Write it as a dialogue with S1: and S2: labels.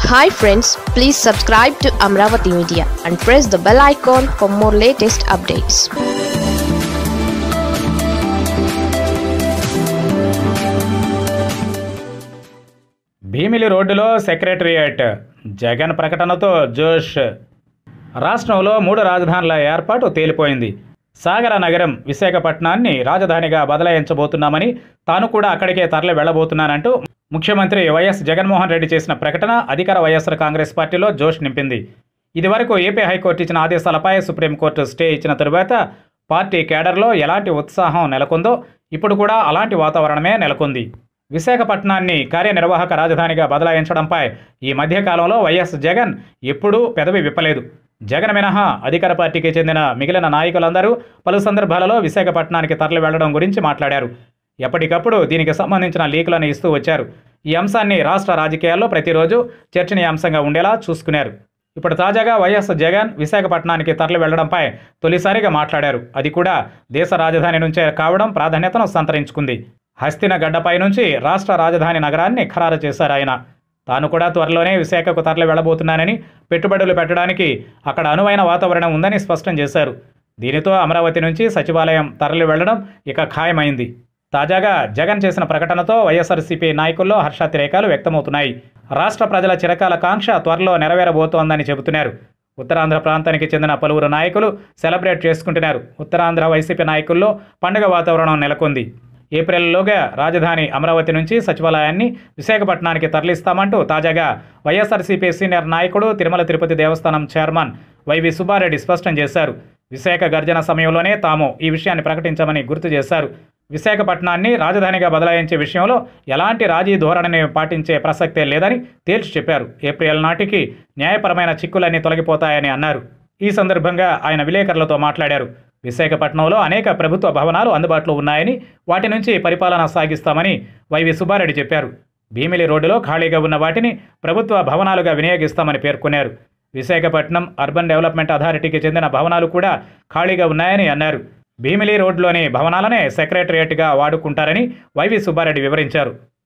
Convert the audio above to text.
S1: hi friends please subscribe to Amaravati media and press the bell icon for more latest updates
S2: Bheemili రోడ్డులో secretariat Jagan ప్రకటనతో జోష్ రాష్ట్రంలో మూడు రాజధానుల ఏర్పాటు తేలిపోయింది సాగర నగరం విశాఖపట్నాన్ని రాజధానిగా బదలాయించబోతున్నామని తాను కూడా అక్కడికే తరలి వెళ్లబోతున్నానంటూ ముఖ్యమంత్రి వైఎస్ జగన్మోహన్ రెడ్డి చేసిన ప్రకటన అధికార వైఎస్ఆర్ కాంగ్రెస్ పార్టీలో జోష్ నింపింది ఇదివరకు ఏపీ హైకోర్టు ఇచ్చిన ఆదేశాలపై సుప్రీంకోర్టు స్టే ఇచ్చిన తరువాత పార్టీ కేడర్లో ఎలాంటి ఉత్సాహం నెలకొందో ఇప్పుడు కూడా అలాంటి వాతావరణమే నెలకొంది విశాఖపట్నాన్ని కార్యనిర్వాహక రాజధానిగా బదలాయించడంపై ఈ మధ్యకాలంలో వైఎస్ జగన్ ఎప్పుడూ పెదవి విప్పలేదు జగన్ మినహా అధికార పార్టీకి చెందిన మిగిలిన నాయకులందరూ పలు సందర్భాలలో విశాఖపట్నానికి తరలి వెళ్లడం గురించి మాట్లాడారు ఎప్పటికప్పుడు దీనికి సంబంధించిన లీకులను ఇస్తూ వచ్చారు ఈ అంశాన్ని రాష్ట్ర రాజకీయాల్లో ప్రతిరోజు చర్చనీయాంశంగా ఉండేలా చూసుకున్నారు ఇప్పుడు తాజాగా వైఎస్ జగన్ విశాఖపట్నానికి తరలి వెళ్లడంపై తొలిసారిగా మాట్లాడారు అది కూడా దేశ రాజధాని నుంచే కావడం ప్రాధాన్యతను సంతరించుకుంది హస్తిన గడ్డపై నుంచి రాష్ట్ర రాజధాని నగరాన్ని ఖరారు చేశారు ఆయన తాను కూడా త్వరలోనే విశాఖకు తరలి వెళ్లబోతున్నానని పెట్టుబడులు పెట్టడానికి అక్కడ అనువైన వాతావరణం ఉందని స్పష్టం చేశారు దీనితో అమరావతి నుంచి సచివాలయం తరలి వెళ్లడం ఇక ఖాయమైంది తాజాగా జగన్ చేసిన ప్రకటనతో వైఎస్ఆర్సీపీ నాయకుల్లో హర్షాతిరేకాలు వ్యక్తమవుతున్నాయి రాష్ట్ర ప్రజల చిరకాల కాంక్ష త్వరలో నెరవేరబోతోందని చెబుతున్నారు ఉత్తరాంధ్ర ప్రాంతానికి చెందిన పలువురు నాయకులు సెలబ్రేట్ చేసుకుంటున్నారు ఉత్తరాంధ్ర వైసీపీ నాయకుల్లో పండుగ వాతావరణం నెలకొంది ఏప్రిల్లోగా రాజధాని అమరావతి నుంచి సచివాలయాన్ని విశాఖపట్నానికి తరలిస్తామంటూ తాజాగా వైఎస్ఆర్సీపీ సీనియర్ నాయకుడు తిరుమల తిరుపతి దేవస్థానం చైర్మన్ వైవి సుబ్బారెడ్డి స్పష్టం చేశారు విశాఖ గర్జన సమయంలోనే తాము ఈ విషయాన్ని ప్రకటించామని గుర్తు చేశారు విశాఖపట్నాన్ని రాజధానిగా బదలాయించే విషయంలో ఎలాంటి రాజీ ధోరణిని పాటించే ప్రసక్తే లేదని తేల్చి చెప్పారు ఏప్రిల్ నాటికి న్యాయపరమైన చిక్కులన్నీ తొలగిపోతాయని అన్నారు ఈ సందర్భంగా ఆయన విలేకరులతో మాట్లాడారు విశాఖపట్నంలో అనేక ప్రభుత్వ భవనాలు అందుబాటులో ఉన్నాయని వాటి నుంచి పరిపాలన సాగిస్తామని వైవి సుబ్బారెడ్డి చెప్పారు భీమిలి రోడ్డులో ఖాళీగా ఉన్న వాటిని ప్రభుత్వ భవనాలుగా వినియోగిస్తామని పేర్కొన్నారు విశాఖపట్నం అర్బన్ డెవలప్మెంట్ అథారిటీకి చెందిన భవనాలు కూడా ఖాళీగా ఉన్నాయని అన్నారు భీమిలి రోడ్లోని భవనాలనే సెక్రటరియట్గా వాడుకుంటారని వైవి సుబ్బారెడ్డి వివరించారు